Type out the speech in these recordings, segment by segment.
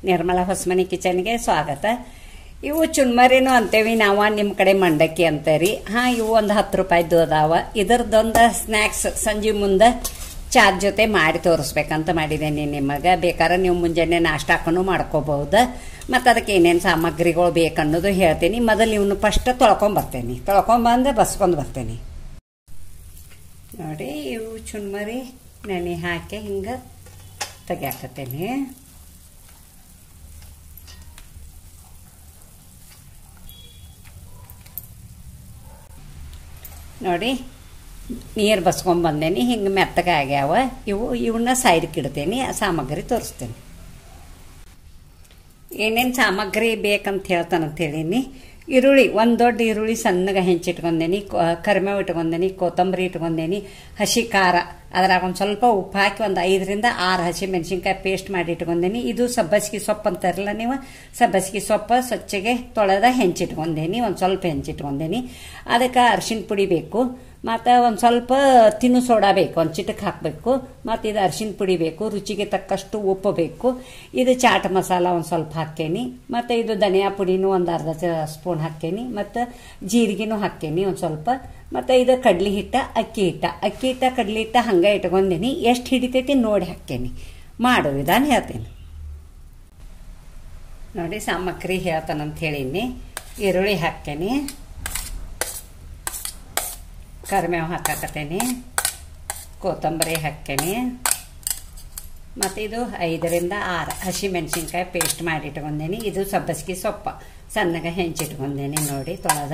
ನಿರ್ಮಲಾ ಹೊಸಮನಿ ಕಿಚನ್ಗೆ ಸ್ವಾಗತ ಇವು ಚುನ್ಮರಿನೂ ಅಂತೇವಿ ನಾವು ನಿಮ್ಮ ಕಡೆ ಮಂಡಕ್ಕಿ ಅಂತೀರಿ ಹಾಂ ಇವು ಒಂದು ಹತ್ತು ರೂಪಾಯಿದ್ದು ಅದಾವ ಇದರದೊಂದು ಸ್ನ್ಯಾಕ್ಸ್ ಸಂಜೆ ಮುಂದೆ ಚಾದ ಜೊತೆ ಮಾಡಿ ತೋರಿಸ್ಬೇಕಂತ ಮಾಡಿದ್ದೇನೆ ನಿಮಗೆ ಬೇಕಾದ್ರೆ ನೀವು ಮುಂಜಾನೆ ನಾಷ್ಟ ಹಾಕೊಂಡು ಮಾಡ್ಕೋಬಹುದು ಮತ್ತು ಅದಕ್ಕೆ ಏನೇನು ಸಾಮಗ್ರಿಗಳು ಬೇಕನ್ನೋದು ಹೇಳ್ತೀನಿ ಮೊದಲು ಇವನು ಫಸ್ಟ್ ತೊಳ್ಕೊಂಬರ್ತೇನೆ ತೊಳ್ಕೊಂಬಂದು ಬಸ್ಕೊಂಡು ಬರ್ತೇನೆ ನೋಡಿ ಇವು ಚುನ್ಮರಿ ನೆನೆ ಹಾಕಿ ಹಿಂಗೆ ತೆಗಿಯಾಕತ್ತೇನೆ ನೋಡಿ ನೀರು ಬಸ್ಕೊಂಡ್ ಬಂದೇನಿ ಹಿಂಗೆ ಮೆತ್ತಗೆ ಆಗ್ಯಾವ ಇವು ಇವನ್ನ ಸೈಡ್ಗೆ ಇಡ್ತೇನೆ ಆ ಸಾಮಗ್ರಿ ತೋರಿಸ್ತೇನೆ ಏನೇನು ಸಾಮಗ್ರಿ ಬೇಕಂತ ಹೇಳ್ತಾನಂತ ಹೇಳೀನಿ ಈರುಳ್ಳಿ ಒಂದು ದೊಡ್ಡ ಈರುಳ್ಳಿ ಸಣ್ಣಗೆ ಹೆಂಚಿಟ್ಕೊಂಡೇನಿ ಕರಿಮೇವು ಇಟ್ಕೊಂಡೇನಿ ಕೊತ್ತಂಬರಿ ಇಟ್ಕೊಂಡೇನಿ ಹಸಿ ಖಾರ ಅದ್ರಾಗ ಒಂದು ಸ್ವಲ್ಪ ಉಪ್ಪು ಹಾಕಿ ಒಂದು ಐದರಿಂದ ಆರು ಹಸಿ ಮೆಣಸಿನ್ಕಾಯಿ ಪೇಸ್ಟ್ ಮಾಡಿ ಇಟ್ಕೊಂಡೇನಿ ಇದು ಸಬ್ಬಸಿಗೆ ಸೊಪ್ಪು ಅಂತಾರಲ್ಲ ನೀವು ಸಬ್ಬಸಿಗೆ ಸೊಪ್ಪು ಸ್ವಚ್ಛಗೆ ತೊಳೆದ ಹೆಂಚಿಟ್ಕೊಂಡೇನಿ ಒಂದು ಸ್ವಲ್ಪ ಹೆಂಚಿಟ್ಕೊಂಡೇನಿ ಅದಕ್ಕೆ ಅರಿಶಿನ ಪುಡಿ ಬೇಕು ಮತ್ತು ಒಂದು ಸ್ವಲ್ಪ ತಿನ್ನು ಸೋಡಾ ಬೇಕು ಒಂದು ಚಿಟಕ್ಕೆ ಹಾಕಬೇಕು ಮತ್ತು ಇದು ಅರಿಶಿನ ಪುಡಿ ಬೇಕು ರುಚಿಗೆ ತಕ್ಕಷ್ಟು ಉಪ್ಪು ಬೇಕು ಇದು ಚಾಟ್ ಮಸಾಲ ಒಂದು ಸ್ವಲ್ಪ ಹಾಕೇನಿ ಮತ್ತು ಇದು ಧನಿಯಾ ಪುಡಿನೂ ಒಂದು ಅರ್ಧ ಸ್ಪೂನ್ ಹಾಕೇನಿ ಮತ್ತು ಜೀರಿಗೆನೂ ಹಾಕೇನಿ ಒಂದು ಸ್ವಲ್ಪ ಮತ್ತು ಇದು ಕಡ್ಲಿ ಹಿಟ್ಟ ಅಕ್ಕಿ ಹಿಟ್ಟ ಅಕ್ಕಿ ಹಿಟ್ಟ ಕಡ್ಲಿ ಹಿಟ್ಟ ಹಂಗೆ ಇಟ್ಕೊಂಡೇನಿ ಎಷ್ಟು ಹಿಡಿತೈತಿ ನೋಡಿ ಹಾಕೇನಿ ಮಾಡೋ ವಿಧಾನ ಹೇಳ್ತೇನೆ ನೋಡಿ ಸಾಮಗ್ರಿ ಹೇಳ್ತಾನಂತ ಹೇಳೀನಿ ಈರುಳ್ಳಿ ಹಾಕೇನಿ ಕರಿಮೇವು ಹಾಕಾಕತ್ತೇನೆ ಕೊತ್ತಂಬರಿ ಹಾಕ್ತೇನೆ ಮತ್ತು ಇದು ಐದರಿಂದ ಆರು ಹಸಿ ಮೆಣಸಿನ್ಕಾಯಿ ಪೇಸ್ಟ್ ಮಾಡಿ ಇಟ್ಕೊಂಡೇನಿ ಇದು ಸಬ್ಬಸಿಗೆ ಸೊಪ್ಪ ಸಣ್ಣಗೆ ಹೆಂಚಿಟ್ಕೊಂಡೇನಿ ನೋಡಿ ತೊಳೆದ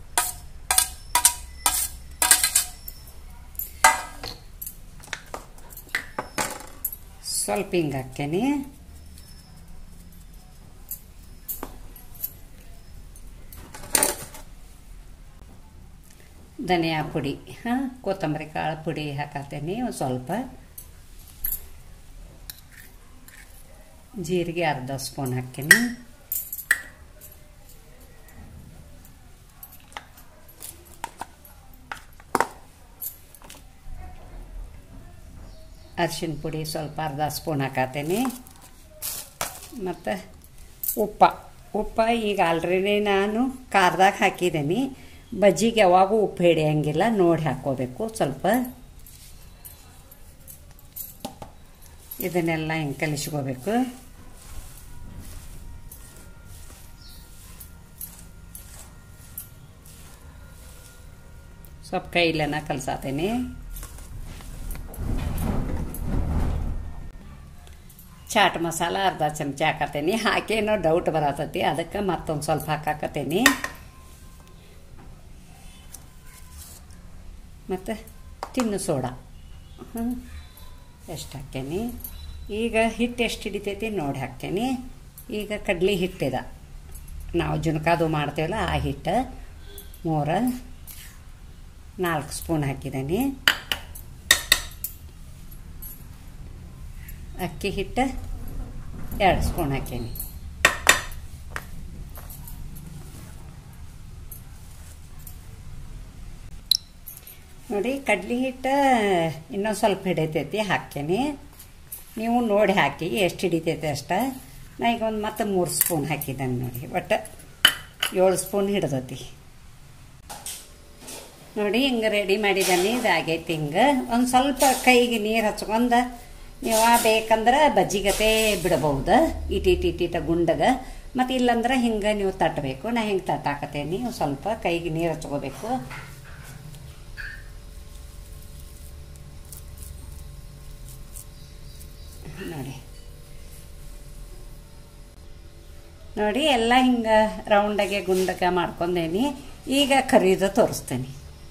ಸ್ವಲ್ಪ ಹಿಂಗೆ ಹಾಕ್ತೇನೆ ಧನಿಯಾ ಪುಡಿ ಹಾಂ ಕೊತ್ತಂಬರಿ ಕಾಳು ಪುಡಿ ಹಾಕತ್ತೇನೆ ಒಂದು ಸ್ವಲ್ಪ ಜೀರಿಗೆ ಅರ್ಧ ಸ್ಪೂನ್ ಹಾಕ್ತೀನಿ ಅರಿಶಿನ ಪುಡಿ ಸ್ವಲ್ಪ ಅರ್ಧ ಸ್ಪೂನ್ ಹಾಕತ್ತೇನೆ ಮತ್ತು ಉಪ್ಪ ಉಪ್ಪ ಈಗ ಆಲ್ರೆಡಿ ನಾನು ಖಾರದಾಗ ಹಾಕಿದ್ದೀನಿ ಬಜ್ಜಿಗೆ ಯಾವಾಗೂ ಉಪ್ಪು ಹಿಡಿಯಂಗಿಲ್ಲ ನೋಡಿ ಹಾಕೋಬೇಕು ಸ್ವಲ್ಪ ಇದನ್ನೆಲ್ಲ ಹಿಂಗೆ ಕಲಿಸ್ಕೋಬೇಕು ಸ್ವಲ್ಪ ಕೈಲನ ಕಲ್ಸಾತೇನೆ ಚಾಟ್ ಮಸಾಲ ಅರ್ಧ ಚಮಚ ಹಾಕತ್ತೇನೆ ಹಾಕೇನೋ ಡೌಟ್ ಬರತೈತಿ ಅದಕ್ಕೆ ಮತ್ತೊಂದು ಸ್ವಲ್ಪ ಹಾಕಾಕತ್ತೇನೆ ಮತ್ತು ತಿನ್ನು ಸೋಡಾ ಹ್ಞೂ ಎಷ್ಟು ಹಾಕ್ತೇನೆ ಈಗ ಹಿಟ್ಟು ಎಷ್ಟು ಹಿಡಿತೈತಿ ನೋಡಿ ಹಾಕ್ತೇನೆ ಈಗ ಕಡ್ಲಿ ಹಿಟ್ಟಿದ ನಾವು ಜುನ್ಕಾದು ಮಾಡ್ತೇವಲ್ಲ ಆ ಹಿಟ್ಟು ಮೂರ ನಾಲ್ಕು ಸ್ಪೂನ್ ಹಾಕಿದ್ದೇನೆ ಅಕ್ಕಿ ಹಿಟ್ಟು ಎರಡು ಸ್ಪೂನ್ ಹಾಕೀನಿ ನೋಡಿ ಕಡ್ಲಿ ಹಿಟ್ಟು ಇನ್ನೊಂದು ಸ್ವಲ್ಪ ಹಿಡಿತೈತಿ ಹಾಕ್ತೇನೆ ನೀವು ನೋಡಿ ಹಾಕಿ ಎಷ್ಟು ಹಿಡಿತೈತೆ ಅಷ್ಟ ನಾ ಈಗ ಒಂದು ಮತ್ತೆ ಮೂರು ಸ್ಪೂನ್ ಹಾಕಿದ್ದೇನೆ ನೋಡಿ ಒಟ್ಟು ಏಳು ಸ್ಪೂನ್ ಹಿಡ್ದೈತಿ ನೋಡಿ ಹಿಂಗೆ ರೆಡಿ ಮಾಡಿದ್ದಾನೆ ಇದಾಗೈತಿ ಹಿಂಗೆ ಒಂದು ಸ್ವಲ್ಪ ಕೈಗೆ ನೀರು ಹಚ್ಕೊಂಡು ನೀವು ಬೇಕಂದ್ರೆ ಬಜ್ಜಿಗತೆ ಬಿಡಬಹುದು ಇಟಿಟ್ ಇಟಿಟ ಗುಂಡಗ ಮತ್ತು ಇಲ್ಲಂದ್ರೆ ಹಿಂಗೆ ನೀವು ತಟ್ಟಬೇಕು ನಾ ಹಿಂಗೆ ತಟ್ಟಾಕತ್ತೇನೆ ಸ್ವಲ್ಪ ಕೈಗೆ ನೀರು ಹಚ್ಕೋಬೇಕು ನೋಡಿ ನೋಡಿ ಎಲ್ಲ ಹಿಂಗೆ ರೌಂಡಾಗೆ ಗುಂಡಗೆ ಮಾಡ್ಕೊಂಡೇನಿ ಈಗ ಕರಿದು ತೋರಿಸ್ತೇನೆ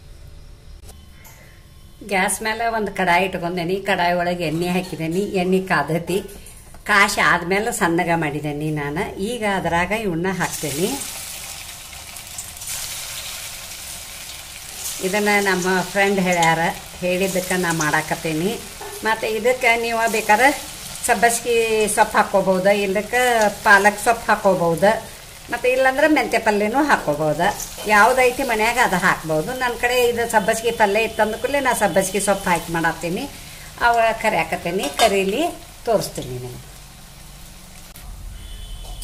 ಗ್ಯಾಸ್ ಮೇಲೆ ಒಂದು ಕಡಾಯಿ ಇಟ್ಕೊಂಡೇನಿ ಕಡಾಯಿ ಒಳಗೆ ಎಣ್ಣೆ ಹಾಕಿದ್ದೇನೆ ಎಣ್ಣೆ ಕಾದತಿ ಕಾಶಿ ಆದ್ಮೇಲೆ ಸಣ್ಣಗ ಮಾಡಿದ್ದೇನೆ ನಾನು ಈಗ ಅದ್ರಾಗ ಇವನ್ನ ಹಾಕ್ತೇನೆ ಇದನ್ನು ನಮ್ಮ ಫ್ರೆಂಡ್ ಹೇಳ್ಯಾರ ಹೇಳಿದ್ದಕ್ಕೆ ನಾ ಮಾಡಾಕತ್ತೀನಿ ಮತ್ತು ಇದಕ್ಕೆ ನೀವು ಬೇಕಾದ್ರೆ ಸಬ್ಬಸ್ಗಿ ಸೊಪ್ಪು ಹಾಕ್ಕೋಬೋದು ಇಲ್ಲಕ್ಕೆ ಪಾಲಕ್ ಸೊಪ್ಪು ಹಾಕ್ಕೋಬೋದು ಮತ್ತು ಇಲ್ಲಾಂದ್ರೆ ಮೆಂತ್ಯ ಪಲ್ಯನೂ ಹಾಕ್ಕೋಬೋದು ಯಾವುದೈತಿ ಮನ್ಯಾಗ ಅದು ಹಾಕ್ಬೋದು ನನ್ನ ಕಡೆ ಇದು ಸಬ್ಬಸ್ಗಿ ಪಲ್ಯ ಇತ್ತಂದ ಕೂಡಲೇ ನಾ ಸಬ್ಬಸ್ಗಿ ಸೊಪ್ಪು ಹಾಕಿ ಮಾಡತ್ತೀನಿ ಅವ ಕರಿಯಾಕತ್ತೀನಿ ಕರೀಲಿ ತೋರಿಸ್ತೀನಿ ನಿಮಗೆ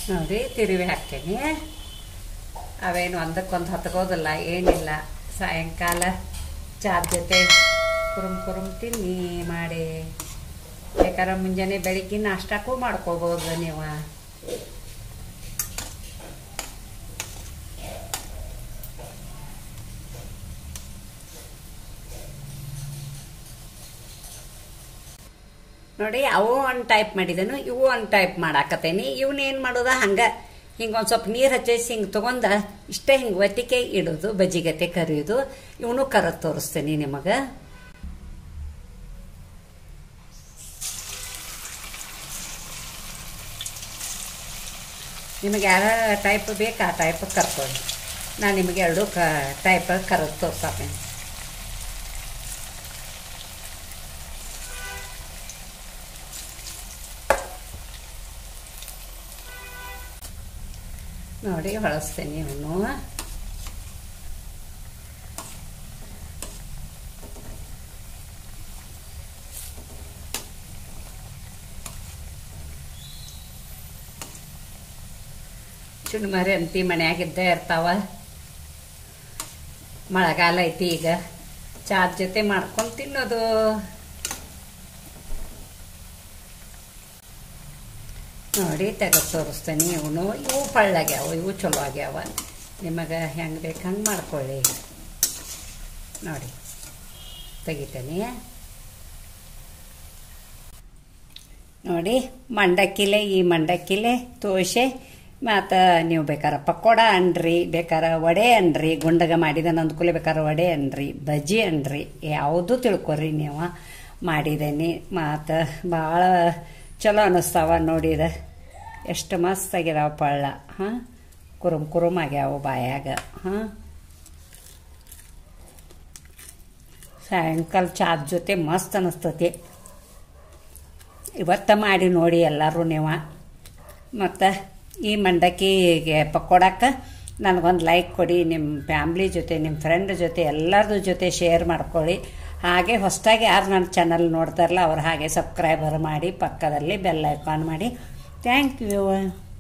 ನೋಡಿ ತಿರುವಿ ಹಾಕ್ತೀನಿ ಅವೇನು ಒಂದಕ್ಕೊಂದು ಹತ್ಕೋದಿಲ್ಲ ಏನಿಲ್ಲ ಸಾಯಂಕಾಲ ಚಾದ ಜೊತೆ ಕುರುಮ್ ಕುರುಮ್ ತಿನ್ನಿ ಮಾಡಿ ಬೇಕಾದ್ರೆ ಮುಂಜಾನೆ ಬೆಳಿಗ್ಗೆ ನಾಷ್ಟಕ್ಕೂ ಮಾಡ್ಕೋಬೋದು ನೀವು ನೋಡಿ ಅವು ಒಂದು ಟೈಪ್ ಮಾಡಿದನು ಇವು ಒಂದು ಟೈಪ್ ಮಾಡಾಕತ್ತೇನಿ ಇವನ್ನ ಏನು ಮಾಡೋದ ಹಂಗೆ ಹಿಂಗೆ ಒಂದು ಸ್ವಲ್ಪ ನೀರು ಹಚ್ಚೇಸಿ ಹಿಂಗೆ ತೊಗೊಂಡ ಇಷ್ಟೇ ಹಿಂಗೆ ಒತ್ತಿಗೆ ಇಡೋದು ಬಜ್ಜಿಗತೆ ಕರಿಯೋದು ಇವನು ಕರದ್ ತೋರಿಸ್ತೀನಿ ನಿಮಗೆ ನಿಮಗೆ ಯಾವ ಟೈಪ್ ಬೇಕು ಆ ಟೈಪ್ ಕರ್ಕೊಳ್ಳಿ ನಾನು ನಿಮಗೆ ಎರಡು ಕ ಟೈಪ್ ಕರದ್ ತೋರ್ಸಾತೀನಿ ನೋಡಿ ಹೊಳಸ್ತೀನಿ ಇವನು ಚುಣ್ಮರಿ ಅಂತಿ ಮನ್ಯಾಗಿದ್ದೇ ಇರ್ತಾವ ಮಳೆಗಾಲ ಐತಿ ಈಗ ಚಾದ ಜೊತೆ ಮಾಡ್ಕೊಂಡು ತಿನ್ನೋದು ನೋಡಿ ತೆಗೆದು ತೋರಿಸ್ತೇನೆ ಇವನು ಇವು ಪಳ್ಳಾಗ್ಯಾವ ಇವು ಚಲೋ ಆಗ್ಯಾವ ನಿಮಗೆ ಹೆಂಗೆ ಬೇಕು ಹಂಗೆ ಮಾಡ್ಕೊಳ್ಳಿ ನೋಡಿ ತೆಗಿತೇನೆ ನೋಡಿ ಮಂಡಕ್ಕಿಲೆ ಈ ಮಂಡಕ್ಕಿಲೆ ತೋಸೆ ಮತ್ತು ನೀವು ಬೇಕಾರೆ ಪಕೋಡ ಅನ್ರಿ ಬೇಕಾರೆ ವಡೆ ಅನ್ರಿ ಗುಂಡಗ ಮಾಡಿದ ನಂದ್ಕೂಲೆ ಬೇಕಾರೆ ವಡೆ ಅನ್ರಿ ಬಜ್ಜಿ ಅನ್ರಿ ಯಾವುದು ತಿಳ್ಕೊರಿ ನೀವು ಮಾಡಿದೇನಿ ಮತ್ತು ಭಾಳ ಚಲೋ ಅನ್ನಿಸ್ತಾವ ನೋಡಿದ ಎಷ್ಟು ಮಸ್ತ್ ಆಗ್ಯದಾವ ಪಳ್ಳ ಹಾಂ ಕುರುಮ್ ಕುರುಮ್ ಆಗ್ಯಾವ ಬಾಯಾಗ ಹಾಂ ಸಾಯಂಕಾಲ ಚಾದ ಜೊತೆ ಮಸ್ತ್ ಅನ್ನಿಸ್ತತಿ ಇವತ್ತ ಮಾಡಿ ನೋಡಿ ಎಲ್ಲರೂ ನೀವು ಮತ್ತು ಈ ಮಂಡಕ್ಕಿಗೆ ಪಕೋಡಕ್ಕೆ ನನಗೊಂದು ಲೈಕ್ ಕೊಡಿ ನಿಮ್ಮ ಫ್ಯಾಮ್ಲಿ ಜೊತೆ ನಿಮ್ಮ ಫ್ರೆಂಡ್ ಜೊತೆ ಎಲ್ಲರದು ಜೊತೆ ಶೇರ್ ಮಾಡ್ಕೊಳ್ಳಿ ಹಾಗೆ ಹೊಸದಾಗಿ ಯಾರು ನನ್ನ ಚಾನಲ್ ನೋಡ್ತಾರಲ್ಲ ಅವ್ರು ಹಾಗೆ ಸಬ್ಸ್ಕ್ರೈಬರ್ ಮಾಡಿ ಪಕ್ಕದಲ್ಲಿ ಬೆಲ್ ಐಕಾನ್ ಮಾಡಿ ಥ್ಯಾಂಕ್ ಯು